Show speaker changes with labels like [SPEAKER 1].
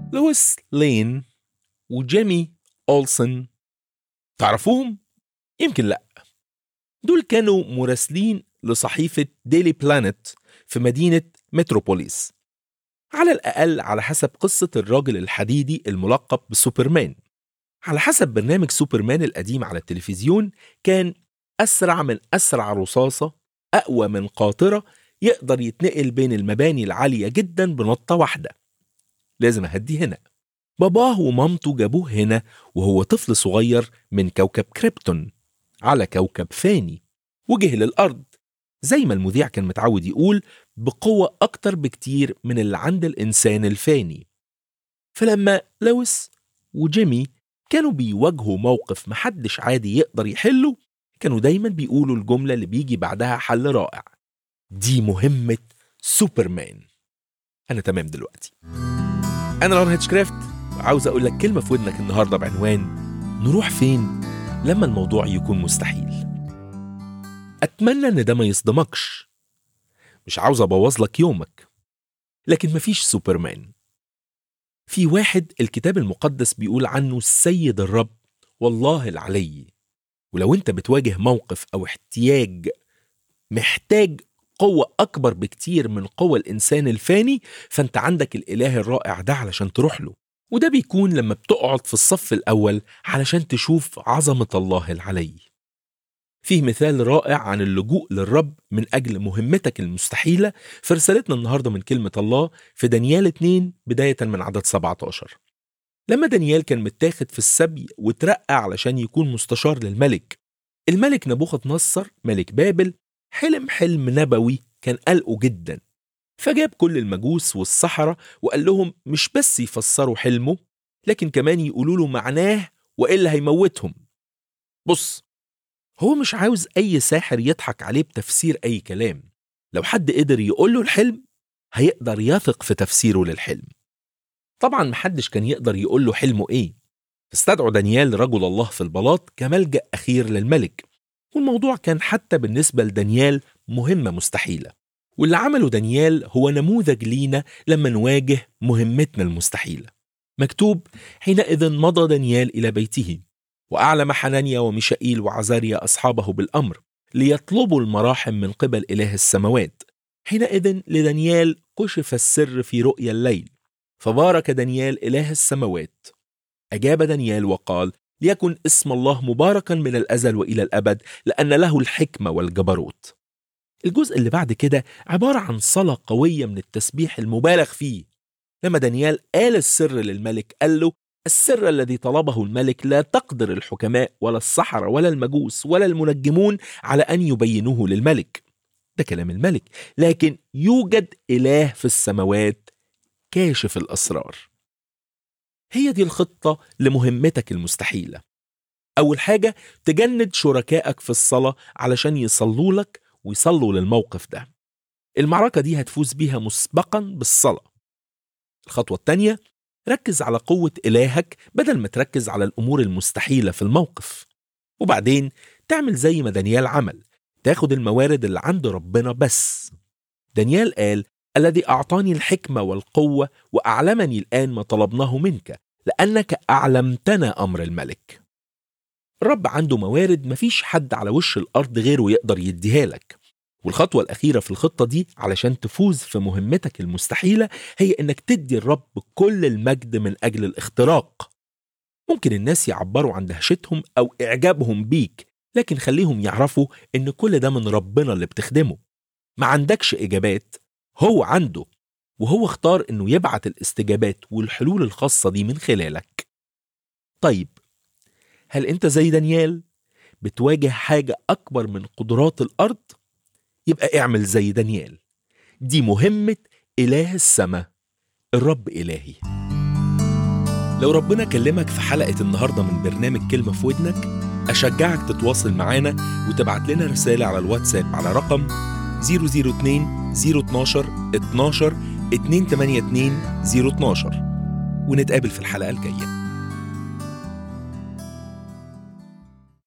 [SPEAKER 1] لويس لين وجيمي أولسن تعرفوهم؟ يمكن لأ دول كانوا مراسلين لصحيفة ديلي بلانت في مدينة متروبوليس على الأقل على حسب قصة الراجل الحديدي الملقب بسوبرمان على حسب برنامج سوبرمان القديم على التلفزيون كان أسرع من أسرع رصاصة أقوى من قاطرة يقدر يتنقل بين المباني العالية جدا بنطة واحدة لازم أهدي هنا باباه ومامته جابوه هنا وهو طفل صغير من كوكب كريبتون على كوكب ثاني وجه للأرض زي ما المذيع كان متعود يقول بقوة أكتر بكتير من اللي عند الإنسان الفاني فلما لويس وجيمي كانوا بيواجهوا موقف محدش عادي يقدر يحله كانوا دايما بيقولوا الجملة اللي بيجي بعدها حل رائع دي مهمة سوبرمان أنا تمام دلوقتي أنا لارن هيتشكرافت وعاوز أقول لك كلمة في ودنك النهاردة بعنوان نروح فين لما الموضوع يكون مستحيل أتمنى إن ده ما يصدمكش مش عاوز أبوظ لك يومك لكن مفيش سوبرمان في واحد الكتاب المقدس بيقول عنه السيد الرب والله العلي ولو انت بتواجه موقف او احتياج محتاج قوة أكبر بكتير من قوة الإنسان الفاني فأنت عندك الإله الرائع ده علشان تروح له وده بيكون لما بتقعد في الصف الأول علشان تشوف عظمة الله العلي فيه مثال رائع عن اللجوء للرب من أجل مهمتك المستحيلة في رسالتنا النهاردة من كلمة الله في دانيال 2 بداية من عدد 17 لما دانيال كان متاخد في السبي وترقى علشان يكون مستشار للملك الملك نبوخذ نصر ملك بابل حلم حلم نبوي كان قلقه جدا فجاب كل المجوس والسحرة وقال لهم مش بس يفسروا حلمه لكن كمان يقولوا له معناه وإلا هيموتهم بص هو مش عاوز أي ساحر يضحك عليه بتفسير أي كلام لو حد قدر يقول له الحلم هيقدر يثق في تفسيره للحلم طبعا محدش كان يقدر يقول له حلمه ايه استدعوا دانيال رجل الله في البلاط كملجأ أخير للملك والموضوع كان حتى بالنسبة لدانيال مهمة مستحيلة واللي عمله دانيال هو نموذج لينا لما نواجه مهمتنا المستحيلة مكتوب حينئذ مضى دانيال إلى بيته وأعلم حنانيا وميشائيل وعزاريا أصحابه بالأمر ليطلبوا المراحم من قبل إله السماوات حينئذ لدانيال كشف السر في رؤيا الليل فبارك دانيال إله السماوات أجاب دانيال وقال ليكن اسم الله مباركا من الأزل وإلى الأبد لأن له الحكمة والجبروت الجزء اللي بعد كده عبارة عن صلاة قوية من التسبيح المبالغ فيه لما دانيال قال السر للملك قال له السر الذي طلبه الملك لا تقدر الحكماء ولا السحرة ولا المجوس ولا المنجمون على أن يبينوه للملك ده كلام الملك لكن يوجد إله في السماوات كاشف الأسرار هي دي الخطة لمهمتك المستحيلة أول حاجة تجند شركائك في الصلاة علشان يصلوا لك ويصلوا للموقف ده المعركة دي هتفوز بيها مسبقا بالصلاة الخطوة التانية ركز على قوة إلهك بدل ما تركز على الأمور المستحيلة في الموقف وبعدين تعمل زي ما دانيال عمل تاخد الموارد اللي عند ربنا بس دانيال قال الذي أعطاني الحكمة والقوة وأعلمني الآن ما طلبناه منك لأنك أعلمتنا أمر الملك الرب عنده موارد مفيش حد على وش الأرض غيره يقدر يديها لك والخطوة الأخيرة في الخطة دي علشان تفوز في مهمتك المستحيلة هي إنك تدي الرب كل المجد من أجل الاختراق ممكن الناس يعبروا عن دهشتهم أو إعجابهم بيك لكن خليهم يعرفوا إن كل ده من ربنا اللي بتخدمه ما عندكش إجابات هو عنده وهو اختار إنه يبعت الاستجابات والحلول الخاصة دي من خلالك طيب هل أنت زي دانيال بتواجه حاجة أكبر من قدرات الأرض؟ يبقى اعمل زي دانيال دي مهمة إله السماء الرب إلهي لو ربنا كلمك في حلقة النهاردة من برنامج كلمة في ودنك أشجعك تتواصل معانا وتبعت لنا رسالة على الواتساب على رقم 002 012 12 282 012 ونتقابل في الحلقة الجاية